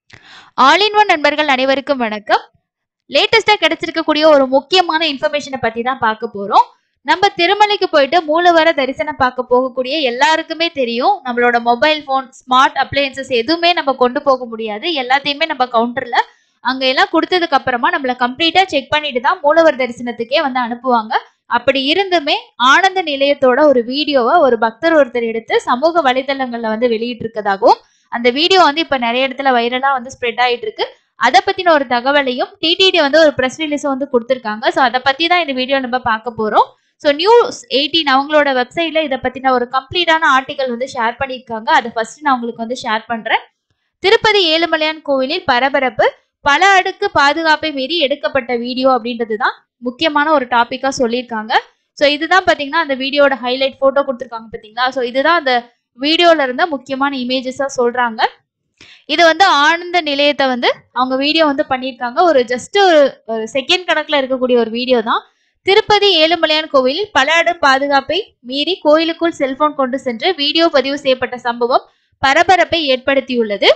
all in one நண்பர்கள் அனைவருக்கும் வணக்கம் லேட்டஸ்டா கிடைச்சிருக்கக்கூடிய ஒரு முக்கியமான இன்ஃபர்மேஷனை பத்தி தான் பார்க்க போறோம் நம்ம திருமலைக்கு போயிட்டு மூலவர தரிசனம் பார்க்க போகக்கூடிய எல்லாருக்குமே தெரியும் நம்மளோட மொபைல் ஃபோன் ஸ்மார்ட் அப்ளையன்சஸ் எதுவுமே நம்ம கொண்டு போக முடியாது எல்லாத்தையுமே நம்ம கவுண்டர்ல அங்க எல்லாம் கொடுத்ததுக்கு அப்புறமா நம்மள கம்ப்ளீட்டா செக் பண்ணிட்டு தான் மூலவர் தரிசனத்துக்கே வந்து அனுப்புவாங்க அப்படி இருந்துமே ஆனந்த நிலையத்தோட ஒரு வீடியோவை ஒரு பக்தர் ஒருத்தர் எடுத்து சமூக வலைதளங்கள்ல வந்து வெளியிட்டு இருக்கதாகவும் அந்த வீடியோ வந்து இப்ப நிறைய இடத்துல வைரலா வந்து ஸ்ப்ரெட் ஆயிட்டு இருக்கு அதை பத்தின ஒரு தகவலையும் டிடிடி வந்து ஒரு ப்ரெஸ் ரிலீஸ் வந்து கொடுத்துருக்காங்க ஸோ அதை பத்தி தான் இந்த வீடியோ நம்ம பார்க்க போறோம் ஸோ நியூஸ் எயிட்டீன் அவங்களோட வெப்சைட்ல இதை பத்தின ஒரு கம்ப்ளீட்டான ஆர்டிகல் வந்து ஷேர் பண்ணியிருக்காங்க அதை ஃபர்ஸ்ட் நான் உங்களுக்கு வந்து ஷேர் பண்றேன் திருப்பதி ஏழுமலையான் கோவிலில் பரபரப்பு பல அடுக்கு பாதுகாப்பை மீறி எடுக்கப்பட்ட வீடியோ அப்படின்றது தான் முக்கியமான ஒரு டாபிக்கா சொல்லியிருக்காங்க ஸோ இதுதான் பாத்தீங்கன்னா அந்த வீடியோட ஹைலைட் போட்டோ கொடுத்துருக்காங்க பாத்தீங்களா ஸோ இதுதான் அந்த வீடியோல இருந்த முக்கியமான இமேஜஸா சொல்றாங்க இது வந்து ஆனந்த நிலையத்தை வந்து அவங்க வீடியோ வந்து பண்ணியிருக்காங்க ஒரு ஜஸ்ட் ஒரு ஒரு செகண்ட் கணக்குல இருக்கக்கூடிய ஒரு வீடியோ தான் திருப்பதி ஏழுமலையான் கோவிலில் பல அடு பாதுகாப்பை மீறி கோயிலுக்குள் செல்போன் கொண்டு சென்று வீடியோ பதிவு செய்யப்பட்ட சம்பவம் பரபரப்பை ஏற்படுத்தியுள்ளது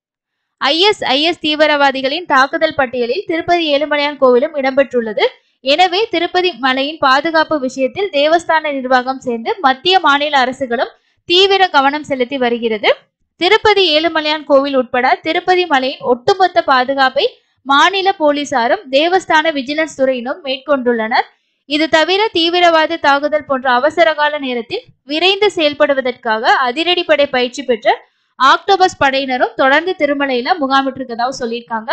ஐஎஸ்ஐஎஸ் தீவிரவாதிகளின் தாக்குதல் பட்டியலில் திருப்பதி ஏழுமலையான் கோவிலும் இடம்பெற்றுள்ளது எனவே திருப்பதி மலையின் பாதுகாப்பு விஷயத்தில் தேவஸ்தான நிர்வாகம் சேர்ந்து மத்திய மாநில அரசுகளும் தீவிர கவனம் செலுத்தி வருகிறது திருப்பதி ஏழுமலையான் கோவில் உட்பட திருப்பதி மலையின் ஒட்டுமொத்த பாதுகாப்பை மாநில போலீசாரும் தேவஸ்தான விஜிலன்ஸ் துறையினரும் மேற்கொண்டுள்ளனர் இது தவிர தீவிரவாத தாக்குதல் போன்ற அவசரகால நேரத்தில் விரைந்து செயல்படுவதற்காக அதிரடிப்படை பயிற்சி பெற்ற ஆக்டோபஸ் படையினரும் தொடர்ந்து திருமலையில முகாமிட்டிருக்கதாகவும் சொல்லியிருக்காங்க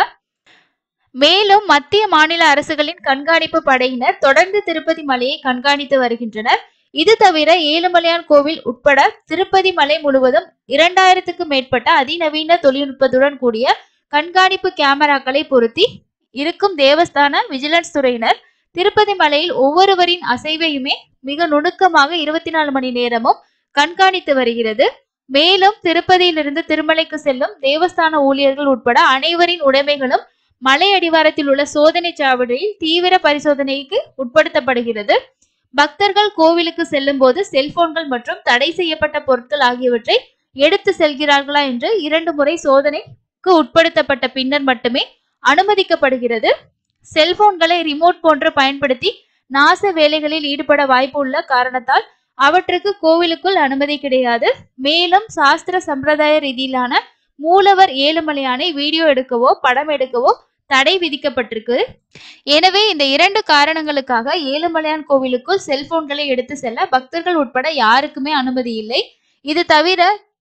மேலும் மத்திய மாநில அரசுகளின் கண்காணிப்பு படையினர் தொடர்ந்து திருப்பதி மலையை கண்காணித்து வருகின்றனர் இது தவிர ஏழுமலையான் கோவில் உட்பட திருப்பதி மலை முழுவதும் இரண்டாயிரத்துக்கும் மேற்பட்ட அதிநவீன தொழில்நுட்பத்துடன் கூடிய கண்காணிப்பு கேமராக்களை பொருத்தி இருக்கும் தேவஸ்தான விஜிலன்ஸ் துறையினர் திருப்பதி மலையில் ஒவ்வொருவரின் அசைவையுமே மிக நுணுக்கமாக இருபத்தி நாலு மணி நேரமும் கண்காணித்து வருகிறது மேலும் திருப்பதியிலிருந்து திருமலைக்கு செல்லும் தேவஸ்தான ஊழியர்கள் உட்பட அனைவரின் உடைமைகளும் மலை அடிவாரத்தில் உள்ள சோதனை சாவடியில் தீவிர பரிசோதனைக்கு உட்படுத்தப்படுகிறது பக்தர்கள் கோவிலுக்கு செல்லும் போது செல்போன்கள் மற்றும் தடை செய்யப்பட்ட பொருட்கள் ஆகியவற்றை எடுத்து செல்கிறார்களா என்று இரண்டு முறை சோதனைக்கு உட்படுத்தப்பட்ட பின்னர் மட்டுமே அனுமதிக்கப்படுகிறது செல்போன்களை ரிமோட் போன்று பயன்படுத்தி நாச வேலைகளில் ஈடுபட வாய்ப்பு உள்ள காரணத்தால் அவற்றுக்கு கோவிலுக்குள் அனுமதி கிடையாது மேலும் சாஸ்திர சம்பிரதாய ரீதியிலான மூலவர் ஏழுமலையானை வீடியோ எடுக்கவோ படம் எடுக்கவோ தடை விதிக்கப்பட்டிருக்கு எனவே இந்த இரண்டு காரணங்களுக்காக ஏழுமலையான் கோவிலுக்குள் செல்போன்களை எடுத்து செல்ல பக்தர்கள் உட்பட யாருக்குமே அனுமதி இல்லை இது தவிர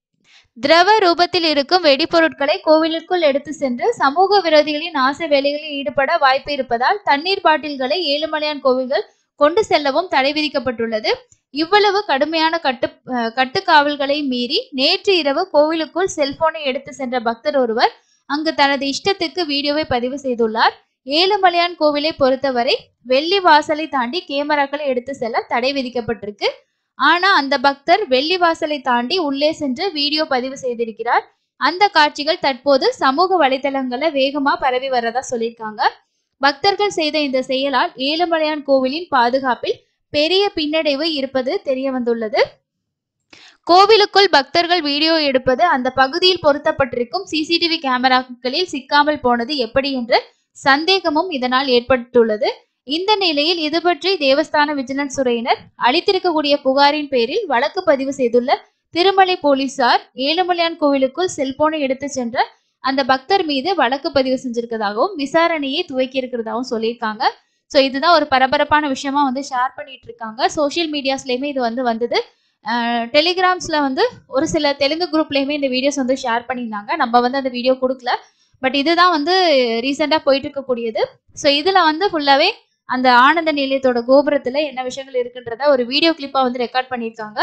திரவ ரூபத்தில் இருக்கும் வெடிப்பொருட்களை கோவிலுக்குள் எடுத்து சென்று சமூக விரோதிகளின் ஆச வேலைகளில் ஈடுபட வாய்ப்பு இருப்பதால் தண்ணீர் பாட்டில்களை ஏழுமலையான் கோவில்கள் கொண்டு செல்லவும் தடை விதிக்கப்பட்டுள்ளது இவ்வளவு கடுமையான கட்டு அஹ் கட்டுக்காவல்களை மீறி நேற்று இரவு கோவிலுக்குள் செல்போனை எடுத்து சென்ற பக்தர் ஒருவர் அங்கு தனது இஷ்டத்துக்கு வீடியோவை பதிவு செய்துள்ளார் ஏழுமலையான் கோவிலை பொறுத்தவரை வெள்ளி வாசலை தாண்டி கேமராக்களை எடுத்து செல்ல தடை விதிக்கப்பட்டிருக்கு ஆனா அந்த பக்தர் வெள்ளி வாசலை தாண்டி உள்ளே சென்று வீடியோ பதிவு செய்திருக்கிறார் அந்த காட்சிகள் தற்போது சமூக வலைதளங்கள்ல வேகமா பரவி வரதா சொல்லியிருக்காங்க பக்தர்கள் செய்த இந்த செயலால் ஏழுமலையான் கோவிலின் பாதுகாப்பில் பெரிய பின்னடைவு இருப்பது தெரிய வந்துள்ளது கோவிலுக்குள் பக்தர்கள் வீடியோ எடுப்பது அந்த பகுதியில் பொருத்தப்பட்டிருக்கும் சிசிடிவி கேமராக்களில் சிக்காமல் போனது எப்படி என்ற சந்தேகமும் இதனால் ஏற்பட்டுள்ளது இந்த நிலையில் இது பற்றி தேவஸ்தான விஜிலன்ஸ் துறையினர் அளித்திருக்கக்கூடிய புகாரின் பேரில் வழக்கு பதிவு செய்துள்ள திருமலை போலீசார் ஏழுமலையான் கோவிலுக்குள் செல்போனை எடுத்து சென்ற அந்த பக்தர் மீது வழக்கு பதிவு செஞ்சிருக்கதாகவும் விசாரணையை துவக்கி இருக்கிறதாகவும் சொல்லியிருக்காங்க ஸோ இதுதான் ஒரு பரபரப்பான விஷயமா வந்து ஷேர் பண்ணிட்டு இருக்காங்க சோஷியல் மீடியாஸ்லயுமே இது வந்து வந்தது டெலிகிராம்ஸ்ல வந்து ஒரு சில தெலுங்கு குரூப்லயுமே இந்த வீடியோஸ் வந்து ஷேர் பண்ணியிருந்தாங்க நம்ம வந்து அந்த வீடியோ கொடுக்கல பட் இதுதான் வந்து ரீசெண்டாக போயிட்டு இருக்கக்கூடியது ஸோ இதுல வந்து ஃபுல்லாவே அந்த ஆனந்த நிலையத்தோட கோபுரத்துல என்ன விஷயங்கள் இருக்குன்றத ஒரு வீடியோ கிளிப்பா வந்து ரெக்கார்ட் பண்ணியிருக்காங்க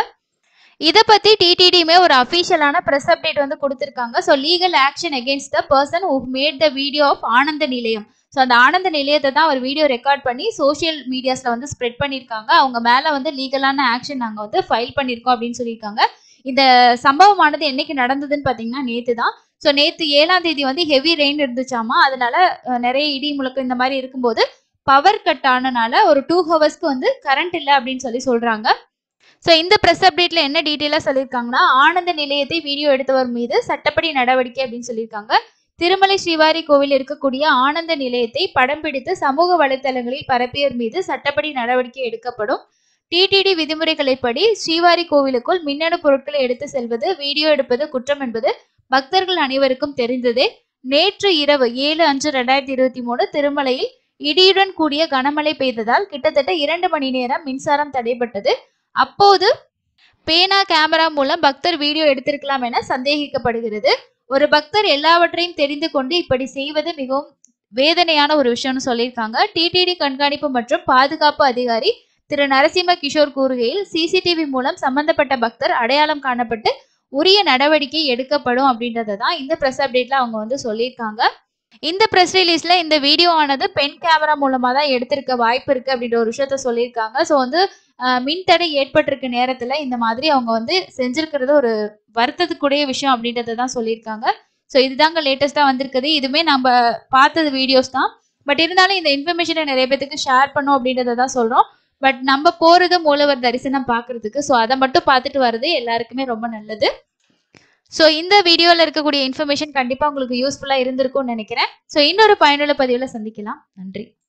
இதை பத்தி டிடிடியுமே ஒரு அஃபீஷியலான ப்ரெஸ் அப்டேட் வந்து கொடுத்திருக்காங்க so legal action against the person who made the video of Ananda Nilayam so அந்த ஆனந்த நிலையத்தை தான் ஒரு வீடியோ ரெக்கார்ட் பண்ணி சோஷியல் மீடியாஸ்ல வந்து ஸ்ப்ரெட் பண்ணியிருக்காங்க அவங்க மேல வந்து லீகலான ஆக்ஷன் நாங்கள் வந்து ஃபைல் பண்ணியிருக்கோம் அப்படின்னு சொல்லியிருக்காங்க இந்த சம்பவமானது என்னைக்கு நடந்ததுன்னு பார்த்தீங்கன்னா நேத்து தான் ஸோ நேத்து ஏழாம் தேதி வந்து ஹெவி ரெயின் இருந்துச்சாமா அதனால அஹ், நிறைய இடி முழக்கம் இந்த மாதிரி இருக்கும்போது பவர் கட் ஆனனால ஒரு டூ ஹவர்ஸ்க்கு வந்து கரண்ட் இல்லை அப்படின்னு சொல்லி சொல்றாங்க ஸோ இந்த ப்ரெஸ் அப்டேட்ல என்ன டீட்டெயிலாக சொல்லியிருக்காங்கன்னா ஆனந்த நிலையத்தை வீடியோ எடுத்தவர் மீது சட்டப்படி நடவடிக்கை அப்படின்னு சொல்லியிருக்காங்க திருமலை ஸ்ரீவாரி கோவில் இருக்கக்கூடிய ஆனந்த நிலையத்தை படம் பிடித்து சமூக வலைத்தளங்களில் பரப்பியர் மீது சட்டப்படி நடவடிக்கை எடுக்கப்படும் டிடிடி விதிமுறைகளைப்படி ஸ்ரீவாரி கோவிலுக்குள் மின்னணு பொருட்களை எடுத்து செல்வது வீடியோ எடுப்பது குற்றம் என்பது பக்தர்கள் அனைவருக்கும் தெரிந்ததே நேற்று இரவு ஏழு அஞ்சு ரெண்டாயிரத்தி இருபத்தி மூணு திருமலையில் இடியுடன் கூடிய கனமழை பெய்ததால் கிட்டத்தட்ட இரண்டு மணி நேரம் மின்சாரம் தடைப்பட்டது அப்போது பேனா கேமரா மூலம் பக்தர் வீடியோ எடுத்திருக்கலாம் என சந்தேகிக்கப்படுகிறது ஒரு பக்தர் எல்லாவற்றையும் தெரிந்து கொண்டு இப்படி செய்வது மிகவும் வேதனையான ஒரு விஷயம்னு சொல்லியிருக்காங்க டிடிடி கண்காணிப்பு மற்றும் பாதுகாப்பு அதிகாரி திரு நரசிம்ம கிஷோர் கூறுகையில் சிசிடிவி மூலம் சம்பந்தப்பட்ட பக்தர் அடையாளம் காணப்பட்டு உரிய நடவடிக்கை எடுக்கப்படும் அப்படின்றத தான் இந்த ப்ரெஸ் அப்டேட்ல அவங்க வந்து சொல்லியிருக்காங்க இந்த ப்ரெஸ் ரிலீஸ்ல இந்த வீடியோ ஆனது பென் கேமரா மூலமா தான் எடுத்திருக்க வாய்ப்பு இருக்கு அப்படின்ற ஒரு விஷயத்த சொல்லியிருக்காங்க ஸோ வந்து அஹ், மின்தடை ஏற்பட்டிருக்க நேரத்துல இந்த மாதிரி அவங்க வந்து செஞ்சிருக்கிறது ஒரு வருத்தத்துக்குரிய விஷயம் அப்படின்றத தான் சொல்லியிருக்காங்க ஸோ இதுதாங்க லேட்டஸ்டா வந்திருக்குது இதுமே நம்ம பார்த்தது வீடியோஸ் தான் பட் இருந்தாலும் இந்த இன்ஃபர்மேஷனை நிறைய பேத்துக்கு ஷேர் பண்ணோம் அப்படின்றத தான் சொல்றோம் பட் நம்ம போறது மூலவர் தரிசனம் பார்க்கிறதுக்கு ஸோ அதை மட்டும் பார்த்துட்டு வர்றது எல்லாருக்குமே ரொம்ப நல்லது ஸோ இந்த வீடியோவில் இருக்கக்கூடிய இன்ஃபர்மேஷன் கண்டிப்பாக உங்களுக்கு யூஸ்ஃபுல்லாக இருந்திருக்கும்னு நினைக்கிறேன் ஸோ இன்னொரு பயனுள்ள பதிவில் சந்திக்கலாம் நன்றி